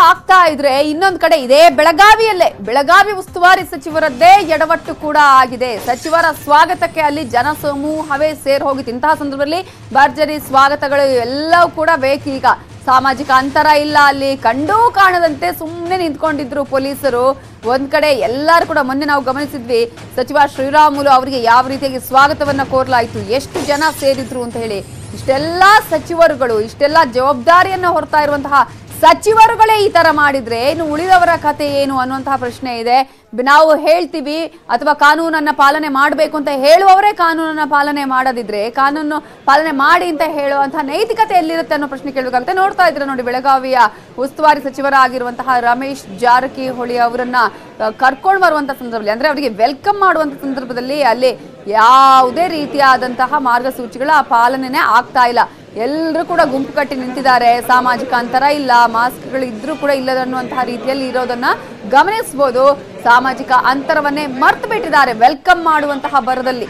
ಆಗ್ತಾ ಇದ್ರೆ ಇನ್ನೊಂದ್ ಕಡೆ ಇದೇ ಬೆಳಗಾವಿಯಲ್ಲೇ ಬೆಳಗಾವಿ ಉಸ್ತುವಾರಿ ಸಚಿವರದ್ದೇ ಎಡವಟ್ಟು ಕೂಡ ಆಗಿದೆ ಸಚಿವರ ಸ್ವಾಗತಕ್ಕೆ ಅಲ್ಲಿ ಜನ ಸಮೂಹವೇ ಸೇರ್ ಹೋಗಿತ್ತು ಇಂತಹ ಸಂದರ್ಭದಲ್ಲಿ ಭರ್ಜರಿ ಸ್ವಾಗತಗಳು ಎಲ್ಲವೂ ಕೂಡ ಬೇಕೀಗ ಸಾಮಾಜಿಕ ಅಂತರ ಇಲ್ಲ ಅಲ್ಲಿ ಕಂಡೂ ಕಾಣದಂತೆ ಸುಮ್ಮನೆ ನಿಂತ್ಕೊಂಡಿದ್ರು ಪೊಲೀಸರು ಒಂದ್ ಕಡೆ ಎಲ್ಲರೂ ಕೂಡ ಮೊನ್ನೆ ನಾವು ಗಮನಿಸಿದ್ವಿ ಸಚಿವ ಶ್ರೀರಾಮುಲು ಅವರಿಗೆ ಯಾವ ರೀತಿಯಾಗಿ ಸ್ವಾಗತವನ್ನ ಕೋರಲಾಯಿತು ಎಷ್ಟು ಜನ ಸೇರಿದ್ರು ಅಂತ ಹೇಳಿ ಇಷ್ಟೆಲ್ಲ ಸಚಿವರುಗಳು ಇಷ್ಟೆಲ್ಲ ಜವಾಬ್ದಾರಿಯನ್ನ ಹೊರ್ತಾ ಇರುವಂತಹ ಸಚಿವರುಗಳೇ ಈ ತರ ಮಾಡಿದ್ರೆ ಇನ್ನು ಉಳಿದವರ ಕತೆ ಏನು ಅನ್ನುವಂತಹ ಪ್ರಶ್ನೆ ಇದೆ ಬ- ನಾವು ಹೇಳ್ತೀವಿ ಅಥವಾ ಕಾನೂನನ್ನ ಪಾಲನೆ ಮಾಡಬೇಕು ಅಂತ ಹೇಳುವವರೇ ಕಾನೂನನ್ನ ಪಾಲನೆ ಮಾಡದಿದ್ರೆ ಕಾನೂನು ಪಾಲನೆ ಮಾಡಿ ಅಂತ ಹೇಳುವಂತಹ ನೈತಿಕತೆ ಎಲ್ಲಿರುತ್ತೆ ಅನ್ನೋ ಪ್ರಶ್ನೆ ಕೇಳಬೇಕಾಗುತ್ತೆ ನೋಡ್ತಾ ಇದ್ರೆ ನೋಡಿ ಬೆಳಗಾವಿಯ ಉಸ್ತುವಾರಿ ಸಚಿವರಾಗಿರುವಂತಹ ರಮೇಶ್ ಜಾರಕಿಹೊಳಿ ಅವರನ್ನ ಆ, ಕರ್ಕೊಂಡು ಬರುವಂತ ಸಂದರ್ಭದಲ್ಲಿ ಅಂದ್ರೆ ಅವರಿಗೆ ವೆಲ್ಕಮ್ ಮಾಡುವಂತ ಸಂದರ್ಭದಲ್ಲಿ ಅಲ್ಲಿ ಯಾವುದೇ ರೀತಿಯಾದಂತಹ ಮಾರ್ಗಸೂಚಿಗಳ ಪಾಲನೆನೇ ಆಗ್ತಾ ಇಲ್ಲ ಎಲ್ಲರೂ ಕೂಡ ಗುಂಪು ಕಟ್ಟಿ ನಿಂತಿದ್ದಾರೆ ಸಾಮಾಜಿಕ ಅಂತರ ಇಲ್ಲ ಮಾಸ್ಕ್ಗಳು ಇದ್ರೂ ಕೂಡ ಇಲ್ಲದನ್ನುವಂತಹ ರೀತಿಯಲ್ಲಿ ಇರೋದನ್ನ ಗಮನಿಸಬಹುದು ಸಾಮಾಜಿಕ ಅಂತರವನ್ನೇ ಮರ್ತು ಬಿಟ್ಟಿದ್ದಾರೆ ವೆಲ್ಕಮ್ ಮಾಡುವಂತಹ ಬರದಲ್ಲಿ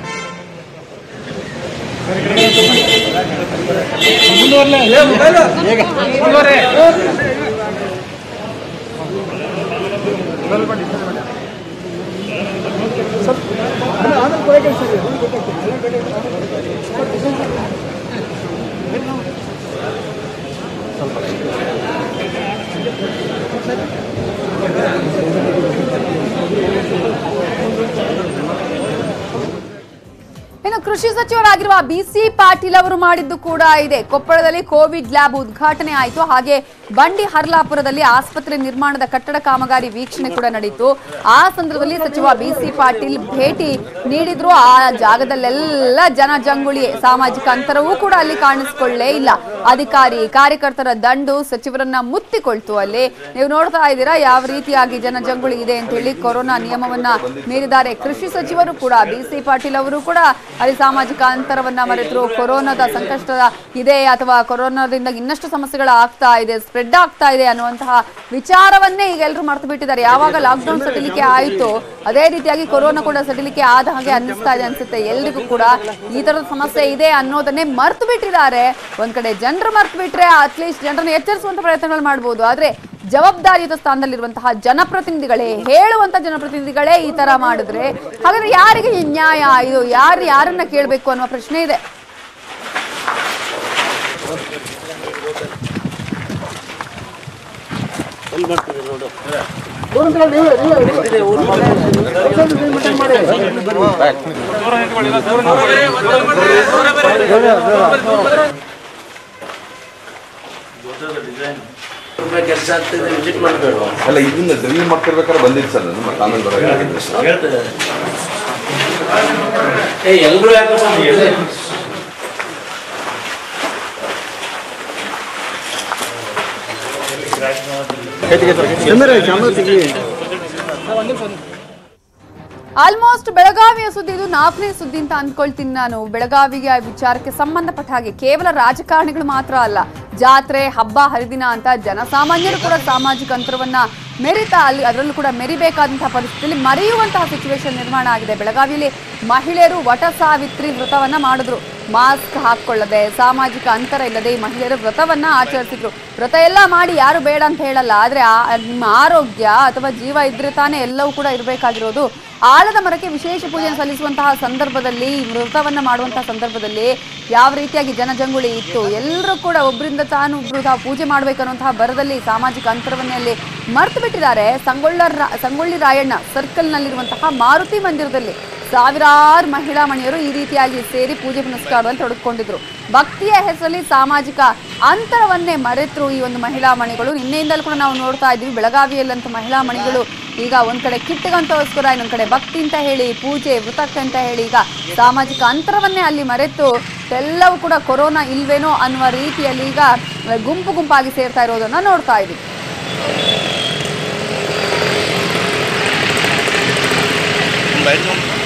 ಇನ್ನು ಕೃಷಿ ಸಚಿವರಾಗಿರುವ ಬಿ ಸಿ ಪಾಟೀಲ್ ಅವರು ಮಾಡಿದ್ದು ಕೂಡ ಇದೆ ಕೊಪ್ಪಳದಲ್ಲಿ ಕೋವಿಡ್ ಲ್ಯಾಬ್ ಉದ್ಘಾಟನೆ ಆಯಿತು ಹಾಗೆ ಬಂಡಿ ಹರ್ಲಾಪುರದಲ್ಲಿ ಆಸ್ಪತ್ರೆ ನಿರ್ಮಾಣದ ಕಟ್ಟಡ ಕಾಮಗಾರಿ ವೀಕ್ಷಣೆ ಕೂಡ ನಡೆಯಿತು ಆ ಸಂದರ್ಭದಲ್ಲಿ ಸಚಿವ ಬಿ ಸಿ ಪಾಟೀಲ್ ಭೇಟಿ ನೀಡಿದ್ರು ಆ ಜಾಗದಲ್ಲೆಲ್ಲ ಜನ ಜಂಗುಳಿ ಸಾಮಾಜಿಕ ಅಂತರವೂ ಕೂಡ ಅಲ್ಲಿ ಕಾಣಿಸ್ಕೊಳ್ಳೇ ಇಲ್ಲ ಅಧಿಕಾರಿ ಕಾರ್ಯಕರ್ತರ ದಂಡು ಸಚಿವರನ್ನ ಮುತ್ತಿಕೊಳ್ತು ಅಲ್ಲಿ ನೀವು ನೋಡ್ತಾ ಇದ್ದೀರಾ ಯಾವ ರೀತಿಯಾಗಿ ಜನ ಜಂಗುಳಿ ಇದೆ ಅಂತ ಹೇಳಿ ಕೊರೋನಾ ನಿಯಮವನ್ನ ಮೀರಿದ್ದಾರೆ ಕೃಷಿ ಸಚಿವರು ಕೂಡ ಬಿ ಸಿ ಪಾಟೀಲ್ ಅವರು ಕೂಡ ಅಲ್ಲಿ ಸಾಮಾಜಿಕ ಅಂತರವನ್ನ ಮರೆತರು ಕೊರೋನಾದ ಸಂಕಷ್ಟ ಇದೆ ಅಥವಾ ಕೊರೋನಾದಿಂದ ಇನ್ನಷ್ಟು ಸಮಸ್ಯೆಗಳು ಆಗ್ತಾ ಇದೆ ಸ್ಪ್ರೆಡ್ ಆಗ್ತಾ ಇದೆ ಅನ್ನುವಂತಹ ವಿಚಾರವನ್ನೇ ಈಗ ಎಲ್ಲರೂ ಮರ್ತು ಬಿಟ್ಟಿದ್ದಾರೆ ಯಾವಾಗ ಲಾಕ್ಡೌನ್ ಸಡಿಲಿಕೆ ಆಯಿತು ಅದೇ ರೀತಿಯಾಗಿ ಕೊರೋನಾ ಕೂಡ ಸಡಿಲಿಕೆ ಆದ ಹಾಗೆ ಅನ್ನಿಸ್ತಾ ಇದೆ ಅನ್ಸುತ್ತೆ ಎಲ್ರಿಗೂ ಕೂಡ ಈ ತರದ ಸಮಸ್ಯೆ ಇದೆ ಅನ್ನೋದನ್ನೇ ಮರ್ತು ಬಿಟ್ಟಿದ್ದಾರೆ ಒಂದ್ ಕಡೆ ಜನರು ಮರ್ತು ಬಿಟ್ರೆ ಅಟ್ಲೀಸ್ಟ್ ಜನರನ್ನ ಎಚ್ಚರಿಸುವಂತ ಪ್ರಯತ್ನಗಳು ಮಾಡ್ಬೋದು ಆದ್ರೆ ಜವಾಬ್ದಾರಿಯುತ ಸ್ಥಾನದಲ್ಲಿರುವಂತಹ ಜನಪ್ರತಿನಿಧಿಗಳೇ ಹೇಳುವಂತ ಜನಪ್ರತಿನಿಧಿಗಳೇ ಈ ತರ ಮಾಡಿದ್ರೆ ಹಾಗಾದ್ರೆ ಯಾರಿಗೆ ಈ ನ್ಯಾಯ ಇದು ಯಾರು ಯಾರನ್ನ ಕೇಳಬೇಕು ಅನ್ನುವ ಪ್ರಶ್ನೆ ಇದೆ ಕೆಲಸ ಆಗ್ತದೆ ವಿಸಿಟ್ ಮಾಡಬೇಡ ಅಲ್ಲ ಇದನ್ನ ಡ್ರಿಲ್ ಮಾಡ್ತಿರ್ಬೇಕಾದ್ರೆ ಬಂದಿತ್ತು ಸರ್ ನಾನು ಮತ್ತೆ ಆಮೇಲೆ ಬರೋಕ್ಕಾಗಿಲ್ಲ ಸರ್ ಹೇಳ್ತದೆ ಏ ಎಲ್ರು ಯಾಕಪ್ಪ ಬಂದಿದೆ? ಆಲ್ಮೋಸ್ಟ್ ಬೆಳಗಾವಿಯ ಸುದ್ದಿ ಇದು ನಾಲ್ಕನೇ ಸುದ್ದಿ ಅಂತ ಅಂದ್ಕೊಳ್ತೀನಿ ನಾನು ಬೆಳಗಾವಿಗೆ ಆ ವಿಚಾರಕ್ಕೆ ಸಂಬಂಧಪಟ್ಟ ಹಾಗೆ ಕೇವಲ ರಾಜಕಾರಣಿಗಳು ಮಾತ್ರ ಅಲ್ಲ ಜಾತ್ರೆ ಹಬ್ಬ ಹರಿದಿನ ಅಂತ ಜನಸಾಮಾನ್ಯರು ಕೂಡ ಸಾಮಾಜಿಕ ಅಂತರವನ್ನ ಮೆರಿತಾ ಅಲ್ಲಿ ಅದರಲ್ಲೂ ಕೂಡ ಮೆರಿಬೇಕಾದಂತಹ ಪರಿಸ್ಥಿತಿಯಲ್ಲಿ ಮರೆಯುವಂತಹ ಸಿಚುವೇಶನ್ ನಿರ್ಮಾಣ ಆಗಿದೆ ಬೆಳಗಾವಿಯಲ್ಲಿ ಮಹಿಳೆಯರು ವಟ ಸಾವಿತ್ರಿ ವ್ರತವನ್ನ ಮಾಡಿದ್ರು ಮಾಸ್ಕ್ ಹಾಕೊಳ್ಳದೆ ಸಾಮಾಜಿಕ ಅಂತರ ಇಲ್ಲದೆ ಈ ಮಹಿಳೆಯರು ವ್ರತವನ್ನ ಆಚರಿಸಿದ್ರು ವ್ರತ ಎಲ್ಲ ಮಾಡಿ ಯಾರು ಬೇಡ ಅಂತ ಹೇಳಲ್ಲ ಆದ್ರೆ ಆ- ನಿಮ್ಮ ಆರೋಗ್ಯ ಅಥವಾ ಜೀವ ಇದ್ರೆ ತಾನೇ ಎಲ್ಲವೂ ಕೂಡ ಇರಬೇಕಾಗಿರೋದು ಆಲದ ಮರಕ್ಕೆ ವಿಶೇಷ ಪೂಜೆಯನ್ನು ಸಲ್ಲಿಸುವಂತಹ ಸಂದರ್ಭದಲ್ಲಿ ಈ ವ್ರತವನ್ನ ಮಾಡುವಂತಹ ಸಂದರ್ಭದಲ್ಲಿ ಯಾವ ರೀತಿಯಾಗಿ ಜನಜಂಗುಳಿ ಇತ್ತು ಎಲ್ಲರೂ ಕೂಡ ಒಬ್ಬರಿಂದ ತಾನು ಒಬ್ರು ತಾವು ಪೂಜೆ ಮಾಡಬೇಕನ್ನುವಂತಹ ಬರದಲ್ಲಿ ಸಾಮಾಜಿಕ ಅಂತರವನ್ನೇ ಅಲ್ಲಿ ಮರ್ತು ಬಿಟ್ಟಿದ್ದಾರೆ ಸಂಗೊಳ್ಳ ರಾ- ಸಂಗೊಳ್ಳಿ ರಾಯಣ್ಣ ಸರ್ಕಲ್ನಲ್ಲಿರುವಂತಹ ಮಾರುತಿ ಮಂದಿರದಲ್ಲಿ ಸಾವಿರಾರು ಮಹಿಳಾ ಮಣಿಯರು ಈ ರೀತಿಯಾಗಿ ಸೇರಿ ಪೂಜೆ ಪುನಸ್ಕಾರದಲ್ಲಿ ತೊಡಗಿಕೊಂಡಿದ್ರು ಭಕ್ತಿಯ ಹೆಸರಲ್ಲಿ ಸಾಮಾಜಿಕ ಅಂತರವನ್ನೇ ಮರೆತರು ಈ ಒಂದು ಮಹಿಳಾ ಮಣಿಗಳು ನಿನ್ನೆಯಿಂದಲೂ ಕೂಡ ನಾವು ನೋಡ್ತಾ ಇದ್ವಿ ಬೆಳಗಾವಿಯಲ್ಲಂತೂ ಮಹಿಳಾ ಮಣಿಗಳು ಈಗ ಒಂದ್ ಕಡೆ ಕಿಟ್ಟಿಗಂತಗೋಸ್ಕರ ಇನ್ನೊಂದ್ ಕಡೆ ಭಕ್ತಿ ಅಂತ ಹೇಳಿ ಪೂಜೆ ವೃತಕ್ಕೆ ಅಂತ ಹೇಳಿ ಈಗ ಸಾಮಾಜಿಕ ಅಂತರವನ್ನೇ ಅಲ್ಲಿ ಮರೆತು ಎಲ್ಲವೂ ಕೂಡ ಕೊರೋನಾ ಇಲ್ವೇನೋ ಅನ್ನುವ ರೀತಿಯಲ್ಲಿ ಈಗ ಗುಂಪು ಗುಂಪಾಗಿ ಸೇರ್ತಾ ಇರೋದನ್ನ ನೋಡ್ತಾ ಇದ್ವಿ ಬೈಕ್